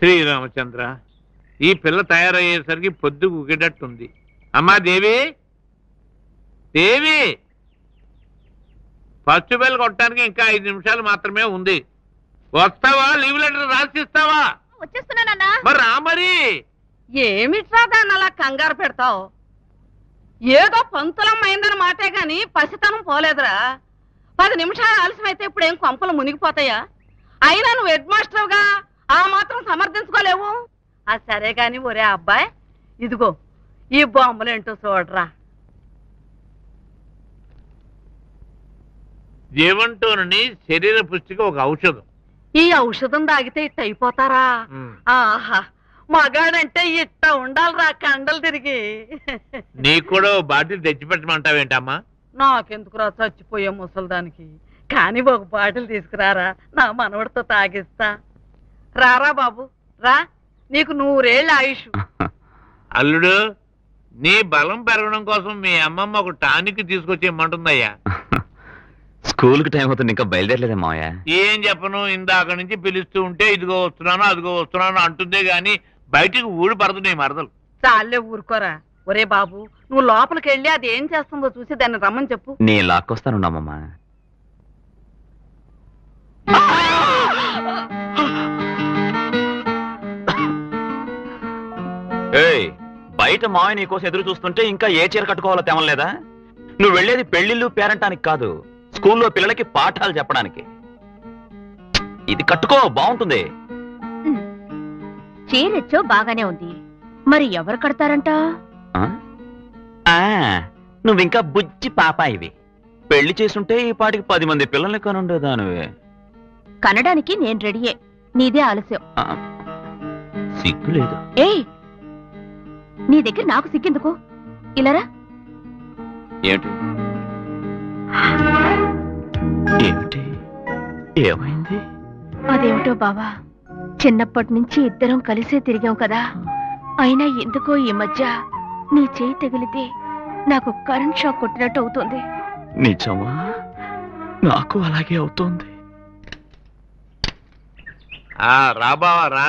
శ్రీరామచంద్ర ఈ పిల్ల తయారయ్యేసరికి పొద్దు గుగిడట్టుంది అమ్మా దేవి దేవి ఫస్ట్ బెల్ కొట్టడానికి ఇంకా ఐదు నిమిషాలు మాత్రమే ఉంది వస్తావా లీవ్ లెటర్ రాసిస్తావా వచ్చేస్తున్నానన్నా మరి రా మరి ఏమిట్రా దాన్ని అలా కంగారు పెడతావు ఏదో పంతులమ్మైందని మాటే గాని పసితనం పోలేదురా పది నిమిషాలు ఆలస్యమైతే ఇప్పుడు ఏం కొంపలు మునిగిపోతాయా అయినా నువ్వు హెడ్ మాస్టర్గా ఆ మాత్రం సమర్థించుకోలేవు ఆ సరే గాని ఒరే అబ్బాయి ఇదిగో ఈ బొమ్మలేంటో చూడరా జీవంటోని శరీర పుష్టికి ఒక ఔషధం ఈ ఔషధం తాగితే ఇట్ట అయిపోతారా ఉమ్. ఆహా మగాడంటే ఇట్ట ఉండాలిరా కండలు తిరిగి నీకు కూడా ఓ బాటిల్ తెచ్చిపెట్టమంటావేంటమ్మా నాకెందుకురా చచ్చిపోయే ముసల్దానికి కానీ ఒక బాటిల్ తీసుకురారా నా మనవడితో తాగిస్తా రారా బాబు రా నీకు నూరేళ్ళ ఆయుష్ అల్లుడు నీ బలం పెరగడం కోసం మీ అమ్మమ్మ ఒక టానిక్ తీసుకొచ్చి ఇమ్మంటుందయ్యా స్కూల్కి టైం అవుతుంది ఇంకా బయలుదేరలేదే మావయ్య ఏం చెప్పను ఇందాక నుంచి పిలుస్తూ ఉంటే ఇదిగో వస్తున్నాను అదిగో వస్తున్నాను అంటుందే గాని బయటికి ఊడి పడుతున్నాయి మరదలు చాలే ఊరుకోరా ఒరే బాబు నువ్వు లోపలికి వెళ్ళి అది ఏం చేస్తుందో చూసి దాన్ని రమ్మని చెప్పు నీ లాక్కొస్తానున్నామమ్మా ఏయ్ బయట మావయ్య నీ కోసం ఎదురు చూస్తుంటే ఇంకా ఏ చీర కట్టుకోవాలో తెమలేదా నువ్వు వెళ్ళేది పెళ్లిళ్ళు పేరంటానికి కాదు స్కూల్లో పిల్లలకి పాఠాలు చెప్పడానికి ఇది కట్టుకో బాగుంటుంది చీరెచ్చో బాగానే ఉంది మరి ఎవరు కడతారంట ఆ? ఆ, నువ్వింకా బుజ్జి పాప ఇవి పెళ్లి చేసుంటే ఈ పాటికి పది మంది పిల్లల్ని కనుండేదానివే కనడానికి నేను రెడీయే నీదే ఆలస్యం ఆ, సిగ్గులేదు ఏయ్ నీ దగ్గర నాకు సిక్కేందుకు ఇలారా ఏమిటి ఏమిటి ఏమైంది అదేమిటో బావా చిన్నప్పటి నుంచి ఇద్దరం కలిసే తిరిగాం కదా అయినా ఎందుకో ఈ మధ్య నీ చేయి తగిలితే నాకు కరెంట్ షాక్ కొట్టినట్టు అవుతుంది నిజమా నాకు అలాగే అవుతోంది ఆ రాబావా రా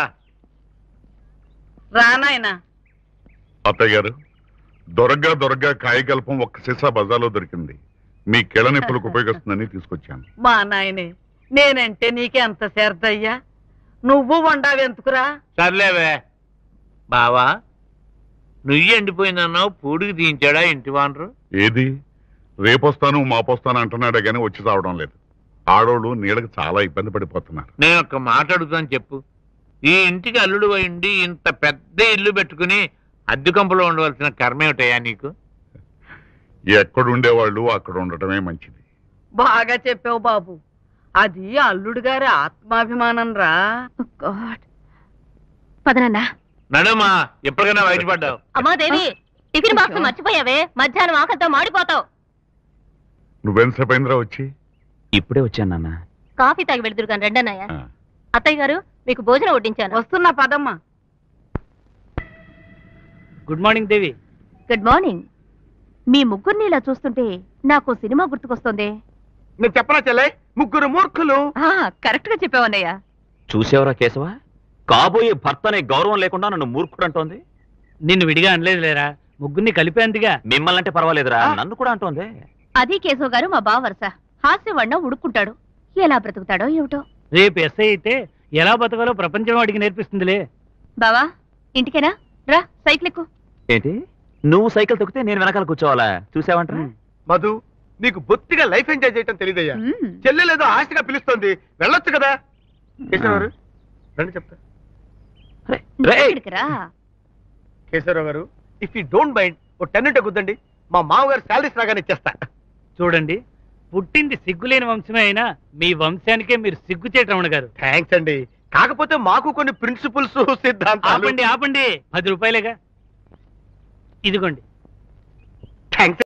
రా నాయనా అత్తయ్య గారు దొరగ్గా దొరగ్గా కాయగల్పం ఒక్క సీసా బజార్లో దొరికింది మీ కిళ్ళ నొప్పులకు ఉపయోగిస్తుందని తీసుకొచ్చాను మా నాయనే నేనంటే నీకెంత శ్రద్ధయ్యా నువ్వు వండావెందుకురా సర్లేవే బావా నువ్వు ఎండిపోయిందన్నావు పూడికి తీయించాడా ఇంటి వానరు ఏది రేపొస్తాను మాపొస్తాను అంటున్నాడే గానీ వచ్చి రావడం లేదు ఆడోళ్ళు నీడకు చాలా ఇబ్బంది పడిపోతున్నారు నేను ఒక మాట అడుగుతాను చెప్పు ఈ ఇంటికి అల్లుడు ఉండి ఇంత పెద్ద ఇల్లు పెట్టుకుని అద్దె కంపలో ఉండవలసిన కర్మ ఏమిటయ్యా నీకు ఎక్కడుండేవాళ్ళు అక్కడ ఉండటమే మంచిది బాగా చెప్పావు బాబు అది అల్లుడు గారి ఆత్మాభిమానం రా గాడ్ పదనన్నా నడుమా ఎప్పటికైనా బయటపడ్డావు అమ్మా దేవి టిఫిన్ బాక్స్ మర్చిపోయావే మధ్యాహ్నం ఆకలితో మాడిపోతావు నువ్వెంతసేపు అయిందిరా వచ్చి ఇప్పుడే వచ్చాను నాన్న కాఫీ తాగి వెళ్తురు కానీ రెండన్నయ్య ఆ, అత్తయ్య గారు మీకు భోజనం వడ్డించాను వస్తున్నా పదమ్మా good morning Devi good morning మీ ముగ్గురిని ఇలా చూస్తుంటే నాకు సినిమా గుర్తుకొస్తుంది నేను చెప్పనా చెల్లె ముగ్గురు మూర్ఖులు కరెక్ట్ గా చెప్పావన్నయ్య చూసేవరా కేశవ కాబోయే భర్త అనే గౌరవం లేకుండా నన్ను మూర్ఖుడు అంటోంది నిన్ను విడిగా అనలేదు లేరా ముగ్గురిని కలిపేందుగా మిమ్మల్ని అంటే పర్వాలేదురా నన్ను కూడా అంటోంది అది కేశవ్ గారు మా బావ వరుస హాస్యవన్న ఉడుక్కుంటాడు ఎలా బ్రతుకుతాడో ఏమిటో రేపు ఎస్ఐ అయితే ఎలా బతకాలో ప్రపంచం వాడికి నేర్పిస్తుందిలే బావా ఇంటికేనా రా సైకిల్ ఎక్కు ఏంటి నువ్వు సైకిల్ తొక్కితే నేను వెనకాల కూర్చోవాలా చూసావంటరా మధు నీకు బొత్తిగా లైఫ్ ఎంజాయ్ చేయటం తెలియదయ్యా మ్మ్. చెల్లెలేదో ఆశగా పిలుస్తోంది వెళ్ళొచ్చు కదా కేశవరావు గారు రండి చెప్తా రేయ్! ఇక్కడికి రా కేశవరావు గారు ఇఫ్ యూ డోంట్ మైండ్ ఓ టెన్ ఉంటే కుద్దండి మా మామగారు శాలరీస్ రాగానే ఇచ్చేస్తా చూడండి పుట్టింది సిగ్గులేని వంశమే అయినా మీ వంశానికే మీరు సిగ్గు చేయటం గారు థ్యాంక్స్ అండి కాకపోతే మాకు కొన్ని ప్రిన్సిపల్స్ సిద్ధాంతాలు ఆపండి ఆపండి పది రూపాయలేగా ఇదిగోండి థ్యాంక్స్